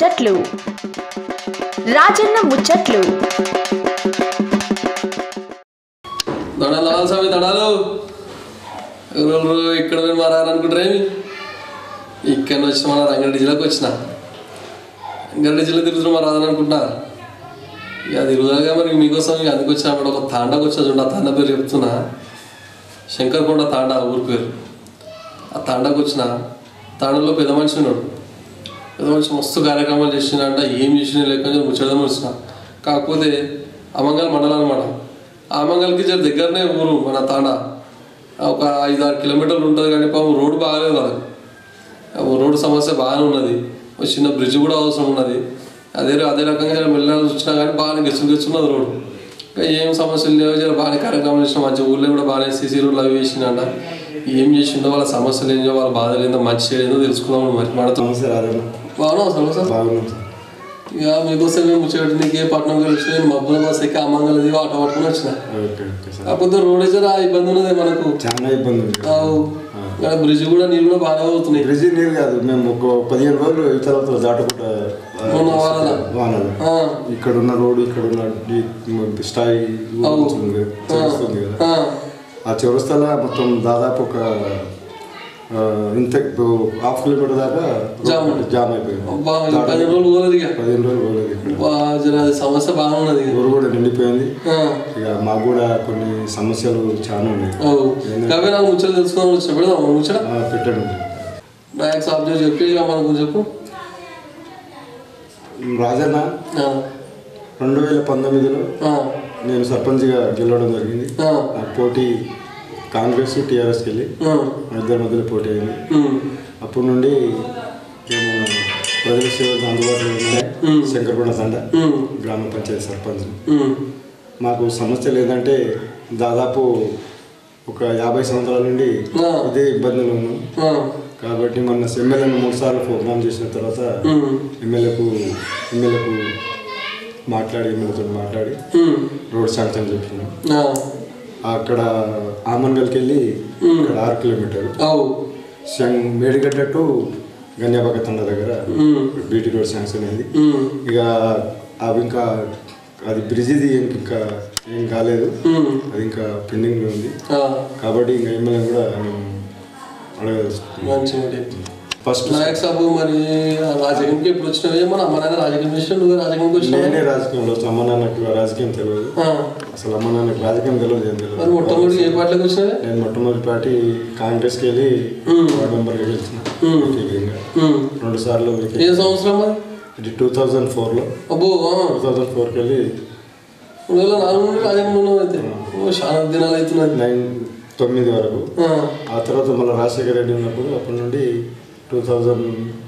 ముచ్చట్లు రాజన్న ముచ్చట్లు దడాలు దడాలు స్వామి దడాలు ఎవరు ఇక్కడ పోయి మారాలనుకుంటారేమి ఇక్కడ వచ్చిన మన రంగారెడ్డి జిల్లాకు వచ్చిన రంగారెడ్డి జిల్లా తిరుగుతున్నా మా రాదనుకుంటున్నా ఇక అది తిరుగుదాగా మరి మీకోసం ఇక అందుకు వచ్చిన అప్పుడు ఒక తాండాకు వచ్చా చూడ ఆ తాండా పేరు చెప్తున్నా శంకర్కొండ తాండా ఊరి పేరు ఆ తాండాకు వచ్చిన తాండాలో పెద్ద మనిషి ఉన్నాడు పెద్ద మనిషి మస్తు కార్యక్రమాలు చేసినంట ఏం చేసిన లేక ముచ్చడదాం వచ్చిన కాకపోతే అమంగల్ మండలం అనమాట ఆ అమంగల్కి జర దగ్గరనే ఊరు మన తాండా ఒక ఐదు ఆరు కిలోమీటర్లు ఉంటుంది కానీ పాపం రోడ్డు బాగాలేదు వాళ్ళకి ఆ రోడ్డు సమస్య బాగానే ఉన్నది ఒక చిన్న బ్రిడ్జ్ కూడా అవసరం ఉన్నది అదే అదే రకంగా జర మెల్లగా వచ్చినా కానీ బాగానే గెచ్చు గెచ్చున్నది రోడ్డు ఇంకా ఏం సమస్యలు లేవు జర బాగానే కార్యక్రమాలు చేసిన మంచి ఊళ్ళో కూడా బాగానే సీసీ రోడ్లు అవి వేసినంట ఏం చేసిండో వాళ్ళ సమస్యలు ఏంటో వాళ్ళ బాధలు ఏందో మంచి చెడు ఏందో తెలుసుకుందాం మరి మనతో నమస్తే రాజన్న బాగున్నావు సమస్య బాగున్నాం సార్ ఇక మీకోసం మేము ముచ్చటి నీకే పట్నం కలిసి నేను మబ్బుల బస్ ఎక్కి అమ్మంగళది ఆటో పట్టుకుని వచ్చిన ఓకే ఓకే సార్ కాకపోతే రోడ్ జర ఇబ్బంది ఉన్నది మనకు చాలా ఇబ్బంది ఉంది ఆవు. ఇక్కడ బ్రిడ్జ్ కూడా నీళ్ళు కూడా బాగా అవుతున్నాయి బ్రిడ్జి నీళ్ళు కాదు మేము ఒక పదిహేను రోజులు ఈ తర్వాత దాటకుండా మొన్న వానల? వానలు ఆ, ఇక్కడ ఉన్న రోడ్డు ఇక్కడ ఉన్న ఈ స్థాయి అవు. ఉంది చౌరస్తుంది కదా ఆ, ఆ చౌరస్తాలో మొత్తం దాదాపు ఒక ఆ, ఇంత హాఫ్ కిలోమీటర్ దాకా జామ్. జామ్ అయిపోయింది అబ్బా, ఈ పది రోజులు పోలేదు ఇక పదిహేను రోజులు పోలేదు ఇక్కడ అబ్బా, జర అది సమస్య బాగున్నది ఊరు కూడా నిండిపోయింది ఆ, ఇక మాకు కూడా కొన్ని సమస్యలు చాలా ఉన్నాయి అవు. కాబట్టి నాకు ముచ్చట తెలుసుకుందాం వచ్చిన పెడదాం ముచ్చట ఆ, పెట్టండి నాకు సబ్జెక్ట్ చెప్పి ఇక మనకు చెప్పు రాజన్న ఆ, రెండు వేల పంతొమ్మిదిలో ఆ, నేను సర్పంచ్గా గెలవడం జరిగింది ఆ, నాకు పోటీ కాంగ్రెస్ టీఆర్ఎస్కి వెళ్ళి ఆ, మా ఇద్దరి మధ్యలో పోటీ అయింది ఉమ్, అప్పటి నుండి మేము ప్రజల సేవలు అందుబాటులో ఉన్నాయి మ్. శంకరకొండ తండ ఉమ్, గ్రామ పంచాయతీ సర్పంచ్ ఉమ్, మాకు సమస్యలు ఏంటంటే దాదాపు ఒక యాభై సంవత్సరాల నుండి ఆ. ఇదే ఇబ్బందులు ఉన్నాం ఆ, కాబట్టి మొన్న ఎమ్మెల్యేను మూడు సార్లు ప్రోగ్రామ్ చేసిన తర్వాత ఉమ్, ఎమ్మెల్యేకు ఎమ్మెల్యేకు మాట్లాడి ఎమ్మెల్యేతో మాట్లాడి ఉమ్, రోడ్ శాంక్షన్ చెప్పినాం ఆ, అక్కడ ఆమన్గల్కి వెళ్ళి ఇక్కడ ఆరు కిలోమీటర్ అవు. శం- మేడిగడ్డ టు గన్యాబాక తండ దగ్గర ఉమ్, బీటీ రోడ్ శాంక్షన్ అయింది ఉమ్, ఇక అవి ఇంకా అది బ్రిడ్జిది ఇంకా ఏం కాలేదు ఉమ్, అది ఇంకా పెండింగ్లో ఉంది ఆ, కాబట్టి ఇంకా ఎమ్మెల్యే కూడా మేము అడగదలుచుకున్నాం మంచి మాట. ఫస్ట్ నాయక్ సాబు మరి ఆ రాజకీయంకి ఎప్పుడు వచ్చినావే మన అమ్మ నాన్న రాజకీయం చేసిన నువ్వు రాజకీయంకి వచ్చినావే నేనే రాజకీయంలో వస్తాను అమ్మ నాన్నకు రాజకీయం తెలియదు ఆ, అసలు అమ్మ నాన్నకు రాజకీయం తెలియదు ఏం మరి తెలియదు మొట్టమొదటి ఏ పార్టీలోకి వచ్చినావే నేను మొట్టమొదటి పార్టీ కాంగ్రెస్కి వెళ్ళి వార్డు మెంబర్గా గెలిచిన మ్మ్. ఏకీయంగా. ఉమ్, రెండు సార్లు ఏ సంవత్సరం మరి ఇది టూ థౌజండ్ ఫోర్లో అబ్బో ఆ, టూ థౌజండ్ ఫోర్కి వెళ్ళి రెండు వేల నాలుగు నుండి రాజకీయంలో ఉన్నావు అయితే ఓ చాలా దినాలు అవుతున్నది నైన్ తొమ్మిది వరకు ఆ, ఆ తర్వాత మళ్ళీ రాజశేఖర రెడ్డి ఉన్నప్పుడు అప్పటి నుండి టూ థౌజండ్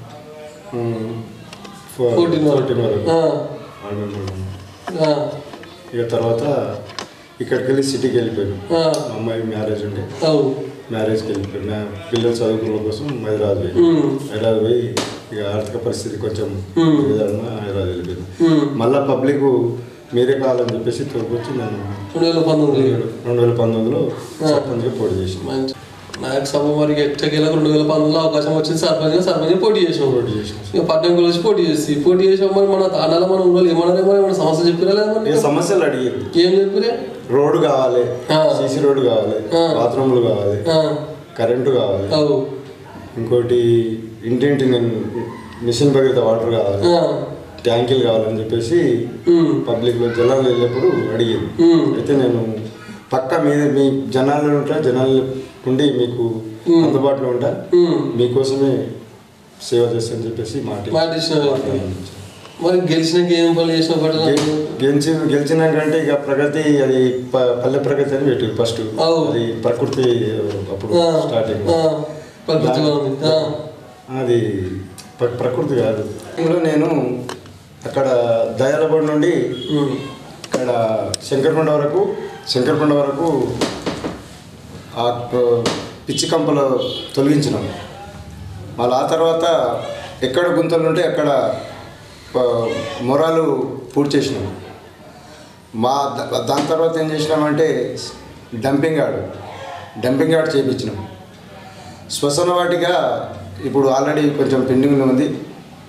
ఫోర్టీన్ వరకు. ఫోర్టీన్ వరకు ఆ, వార్డు మెంబర్గా ఉన్నాను. ఆ, ఇక తర్వాత ఇక్కడికి వెళ్ళి సిటీకి వెళ్ళిపోయాను ఆ, మా అమ్మాయి మ్యారేజ్ ఉండే అవు. మ్యారేజ్కి వెళ్ళిపోయాను నా పిల్లలు చదువుకోవడం కోసం హైదరాబాద్ పోయి ఉమ్, హైదరాబాద్ పోయి ఇక ఆర్థిక పరిస్థితి కొంచెం మ్మ్. విధానంగా హైదరాబాద్ వెళ్ళిపోయింది ఉమ్, మళ్ళా పబ్లిక్ మీరే కావాలని చెప్పేసి తోడుకొచ్చి నేను రెండు వేల పంతొమ్మిది రెండు వేల పంతొమ్మిదిలో సర్పంచ్గా పోటీ చేసిన మంచి నాయక్ సభ మరి ఎట్టకేలకు రెండు వేల పంతొమ్మిదిలో అవకాశం వచ్చింది సర్పంచ్ సర్పంచ్ పోటీ చేసాం పోటీ చేసిన ఇక పట్టణం గురించి పోటీ చేసి పోటీ చేసాం మరి మన తాండాలో మన ఊళ్ళో ఏమన్నారే మరి మన సమస్య చెప్పిరా లేదా మరి ఇక సమస్యలు అడిగారు ఏం చెప్పిరే రోడ్డు కావాలి ఆ. సీసీ రోడ్డు కావాలి ఆ. బాత్రూమ్లు కావాలి ఆ, కరెంటు కావాలి అవు ఇంకోటి ఇంటింటి మిషన్ భగీరథ వాటర్ కావాలి ఆ, ట్యాంకీలు కావాలని చెప్పేసి ఉమ్, పబ్లిక్లో జనాలు వెళ్ళినప్పుడు అడిగారు ఉమ్, అయితే నేను పక్క మీద మీ జనాల్లో ఉంటా జనాలు ఉండి మీకు అందుబాటులో ఉంటా ఉమ్. మీకోసమే సేవ చేస్తానని చెప్పేసి మాట మాట ఇచ్చినావు. మరి గెలిచినాక ఏం పనులు చేసిన పట్ల గెలిచి గెలిచినాకంటే ఇక ప్రగతి అది ప- పల్లె ప్రగతి అని పెట్టారు ఫస్ట్ అవు. అది ప్రకృతి అప్పుడు ఆ, స్టార్టింగ్ ఆ, ప్రకృతి వనం ఇది. ఆ, అది ప్ర- ప్రకృతి కాదు ఇందులో నేను అక్కడ దయాలబడి నుండి ఉమ్, ఇక్కడ శంకరకొండ వరకు శంకరకొండ వరకు ఆ ప- పిచ్చి కంపలు తొలగించినాం మళ్ళీ ఆ తర్వాత ఎక్కడ గుంతలు ఉంటే అక్కడ ప- మొరాలు పూర్తి చేసినాం మా ద- దాని తర్వాత ఏం చేసినామంటే డంపింగ్ యార్డ్ డంపింగ్ యార్డ్ చేయించినాం శ్మశాన వాటిగా ఇప్పుడు ఆల్రెడీ కొంచెం పెండింగ్లో ఉంది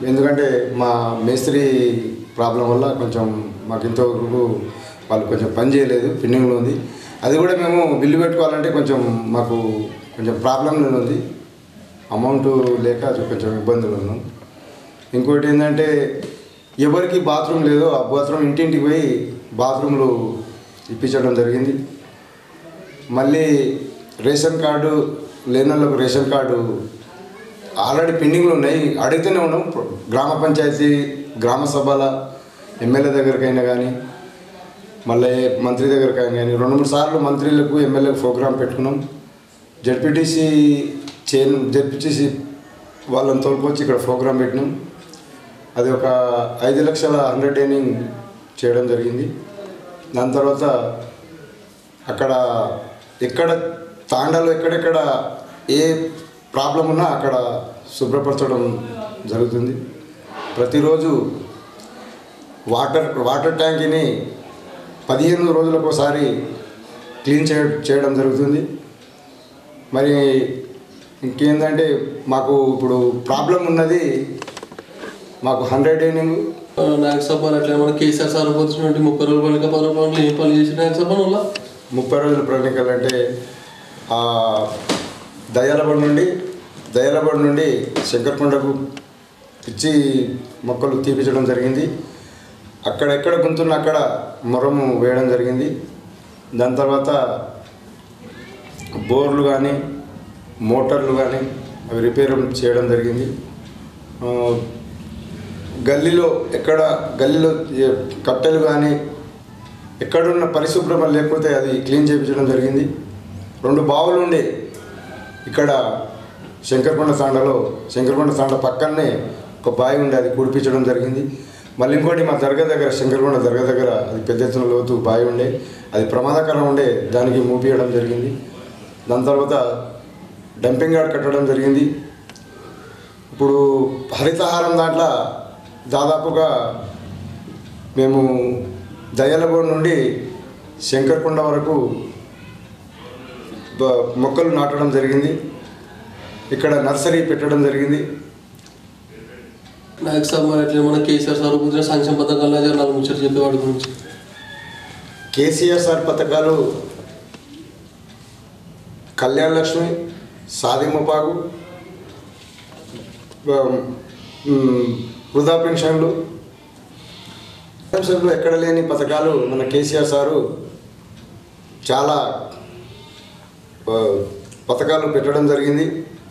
ఎందుకంటే మా మేస్త్రి ప్రాబ్లం వల్ల కొంచెం మాకు ఇంతవరకు వాళ్ళు కొంచెం పని చేయలేదు పెండింగ్లో ఉంది అది కూడా మేము బిల్లు పెట్టుకోవాలంటే కొంచెం మాకు కొంచెం ప్రాబ్లం ఉంది అమౌంట్ లేక కొంచెం ఇబ్బందులు ఉన్నాం ఇంకోటి ఏంటంటే ఎవరికి బాత్రూమ్ లేదో ఆ బాత్రూమ్ ఇంటింటికి పోయి బాత్రూమ్లు ఇప్పించడం జరిగింది మళ్ళీ రేషన్ కార్డు లేని వాళ్ళకు రేషన్ కార్డు ఆల్రెడీ పెండింగ్లో ఉన్నాయి అడిగితేనే ఉన్నాం గ్రామ పంచాయతీ గ్రామ సభల ఎమ్మెల్యే దగ్గరికైనా కానీ మళ్ళీ మంత్రి దగ్గరికైనా కానీ రెండు మూడు సార్లు మంత్రులకు ఎమ్మెల్యేలకు ప్రోగ్రాం పెట్టుకున్నాం జడ్పీటీసీ చే జడ్పీటీసీ వాళ్ళని తోలుకొచ్చి ఇక్కడ ప్రోగ్రాం పెట్టినాం అది ఒక ఐదు లక్షల హండ్రెడ్ ట్రైనింగ్ చేయడం జరిగింది దాని తర్వాత అక్కడ ఎక్కడ తాండాలో ఎక్కడెక్కడ ఏ ప్రాబ్లం ఉన్నా అక్కడ శుభ్రపరచడం జరుగుతుంది ప్రతిరోజు వాటర్ వాటర్ ట్యాంక్ని పదిహేను రోజులకు ఒకసారి క్లీన్ చేయ చేయడం జరుగుతుంది మరి ఇంకేంటంటే మాకు ఇప్పుడు ప్రాబ్లం ఉన్నది మాకు హండ్రెడ్ డైనింగ్ నాకు సభ అట్లా మన కేసీఆర్ సార్ వచ్చినట్టు ముప్పై రోజులు పనులు పది రూపాయలు ఏ పనులు చేసి నాకు సభ వల్ల ముప్పై రోజుల ప్రణికలు అంటే ఆ దయాలబడి నుండి దయాలబడి నుండి శంకరకొండకు పిచ్చి మొక్కలు తీపించడం జరిగింది అక్కడెక్కడ గుంతున్న అక్కడ మొరము వేయడం జరిగింది దాని తర్వాత బోర్లు కానీ మోటార్లు కానీ అవి రిపేర్ చేయడం జరిగింది ఆ, గల్లీలో ఎక్కడ గల్లీలో ఏ కట్టెలు కానీ ఎక్కడున్న పరిశుభ్రమ లేకపోతే అది క్లీన్ చేయించడం జరిగింది రెండు బావులు ఉండే ఇక్కడ శంకరకొండ తాండలో శంకరకొండ తాండ పక్కనే ఒక బావి ఉండే అది కుడిపించడం జరిగింది మళ్ళీ ఇంకోటి మా దర్గా దగ్గర శంకరకొండ దర్గా దగ్గర అది పెద్ద ఎత్తున లోతు బావి ఉండే అది ప్రమాదకరం ఉండే దానికి మూపియడం జరిగింది దాని తర్వాత డంపింగ్ యార్డ్ కట్టడం జరిగింది ఇప్పుడు హరితహారం దాంట్లో దాదాపుగా మేము దయ్యాలగూడ నుండి శంకర్కొండ వరకు బ- మొక్కలు నాటడం జరిగింది ఇక్కడ నర్సరీ పెట్టడం జరిగింది నాకు సభ మరి ఎట్లా మన కేసీఆర్ సార్ వచ్చిన సంక్షేమ పథకాలు జర నాలుగు ముచ్చట చెప్పేవాడి గురించి కేసీఆర్ సార్ పథకాలు కళ్యాణ లక్ష్మి సాదిమపాగు వృధా పెన్షన్లు పెన్షన్లు ఎక్కడ లేని పథకాలు మన కేసీఆర్ సారు చాలా ఆ, పథకాలు పెట్టడం జరిగింది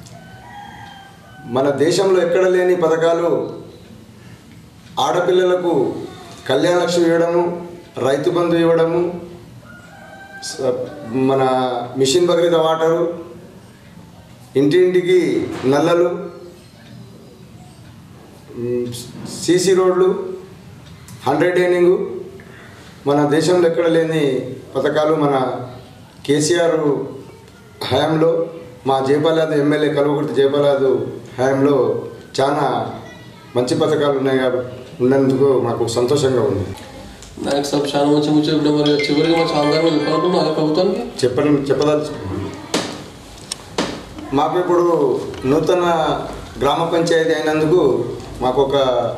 మన దేశంలో ఎక్కడ లేని పథకాలు ఆడపిల్లలకు కళ్యాణ లక్ష్మి ఇవ్వడము రైతు బంధు ఇవ్వడము స- మన మిషన్ భగీరథ వాటరు ఇంటింటికి నల్లలు మ్, సీసీ రోడ్లు హండ్రెడ్ డైనింగు మన దేశంలో ఎక్కడ లేని పథకాలు మన కేసీఆర్ హయాంలో మా జయపాలాదు ఎమ్మెల్యే కల్వకుర్తి జయపాలాదు హయాంలో చాలా మంచి పథకాలు ఉన్నాయి కాబట్టి ఉన్నందుకు మాకు సంతోషంగా ఉంది నాకు సభ చాలా మంచి ముచ్చట చెప్పిన మరి చివరికి మా సాంగారం చెప్పాలనుకున్నా అదే ప్రభుత్వానికి చెప్పడం చెప్పదలుచు మాకు ఇప్పుడు నూతన గ్రామ పంచాయతీ అయినందుకు మాకు ఒక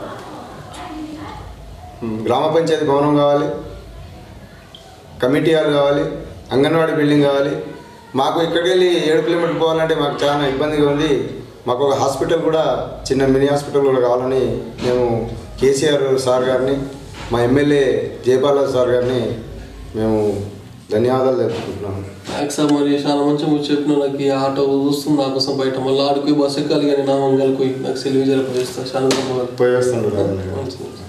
మ్, గ్రామ పంచాయతీ భవనం కావాలి కమిటీ హాల్ కావాలి అంగన్వాడీ బిల్డింగ్ కావాలి మాకు ఇక్కడికి వెళ్ళి ఏడు కిలోమీటర్లు పోవాలంటే మాకు చాలా ఇబ్బందిగా ఉంది మాకు ఒక హాస్పిటల్ కూడా చిన్న మినీ హాస్పిటల్ కూడా కావాలని మేము కేసీఆర్ సార్ గారిని మా ఎమ్మెల్యే జయపాల సార్ గారిని మేము ధన్యవాదాలు తెలుపుకుంటున్నాము నాకు సార్ మరి చాలా మంచి ముచ్చట చెప్పిన నాకు ఈ ఆటో చూస్తుంది నా కోసం బయట మళ్ళీ ఆడుకోయి బస్సు ఎక్కాలి కానీ నా మంగళకు నాకు సెలవు జరపజేస్తాను చాలా గొప్పగా పోయి వస్తుండ్రు మంచిది